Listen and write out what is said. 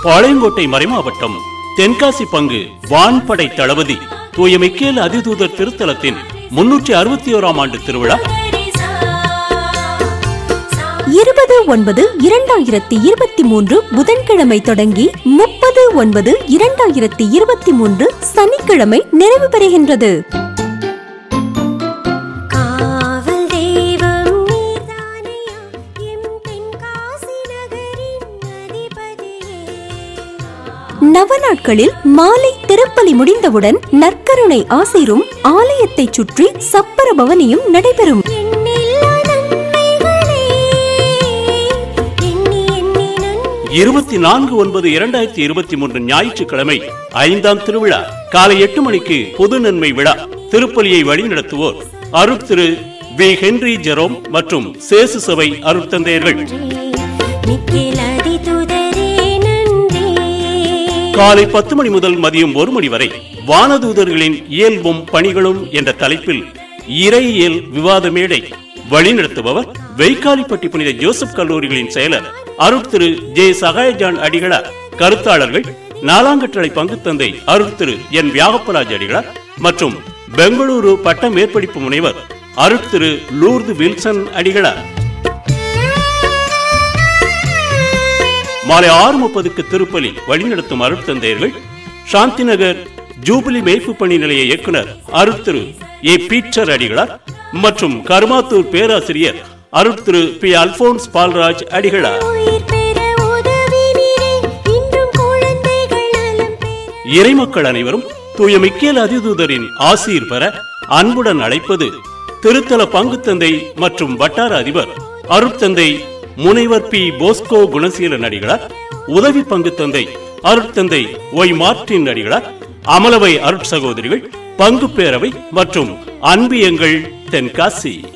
பாளையங்கோட்டை மறைமாவட்டம் தென்காசி பங்கு வான்படை தளபதி தூய மிக்கேல் அதிதூதர் திருத்தலத்தின் முன்னூற்றி அறுபத்தி ஓராம் ஆண்டு திருவிழா இருபது ஒன்பது இரண்டாயிரத்தி இருபத்தி மூன்று புதன்கிழமை தொடங்கி முப்பது ஒன்பது இரண்டாயிரத்தி இருபத்தி மூன்று சனிக்கிழமை நிறைவு பெறுகின்றது காவல் தெய்வம் நீதானையா எம் தென்காசி நகரின் அதிபதியே நவ நாட்களில் மாலை திருப்பலி முடிந்தவுடன் நற்கருணை ஆசிரும் ஆலயத்தை சுற்றி சப்பர பவனியும் நடைபெறும் எண்ணில்லா நன்மைகளே எண்ணி எண்ணி நன் இருபத்தி நான்கு ஒன்பது இரண்டாயிரத்தி இருபத்தி மூன்று ஞாயிற்றுக்கிழமை ஐந்தாம் திருவிழா காலை எட்டு மணிக்கு பொது நன்மை விழா திருப்பலியை வழிநடத்துவோர் அருட்திரு வி ஹென்றி ஜெரோம் மற்றும் சேசு சபை அருட்தந்தையர்கள் மிக்கேல் அதிதுதரே நன்றி காலை பத்து மணி முதல் மதியம் ஒரு மணி வரை வானதூதர்களின் இயல்பும் பணிகளும் என்ற தலைப்பில் இறையியல் விவாத மேடை வழிநடத்துபவர் வெய்க்காலிப்பட்டி புனித ஜோசப் கல்லூரிகளின் செயலர் அருட்திரு ஜே சகாயஜான் அடிகளார் கருத்தாளர்கள் நாலாங்கற்றளை பங்குத்தந்தை அருட்திரு என் வியாகப்பராஜ் அடிகளார் மற்றும் பெங்களூரு பட்ட மேற்படிப்பு முனைவர் அருட்திரு லூர்து வில்சன் அடிகளார் மாலை ஆறு முப்பதுக்கு திருப்பலி வழிநடத்தும் அருட்தந்தையர்கள் சாந்தி நகர் ஜூபிலி மேய்ப்பு பணி நிலைய இயக்குனர் அருட்திரு ஏ பீட்டர் அடிகளார் மற்றும் கருமாத்தூர் பேராசிரியர் அருட்திரு பி அல்போன்ஸ் பால்ராஜ் அடிகளார் உயிர் பெற உதவினீரே இன்றும் குழந்தைகள் நலம் பெற இறைமக்கள் அனைவரும் தூய மிக்கேல் அதிதூதரின் ஆசீர் பெற அன்புடன் அழைப்பது திருத்தல பங்குத்தந்தை மற்றும் வட்டார அதிபர் அருட்தந்தை முனைவர் பி போஸ்கோ குணசீலன் அடிகளார் உதவி பங்குத்தந்தை அருட்தந்தை ஒய் மார்டின் அடிகளார் அமலவை அருட்சகோதரிகள் பங்கு பேரவை மற்றும் அன்பியங்கள் தென்காசி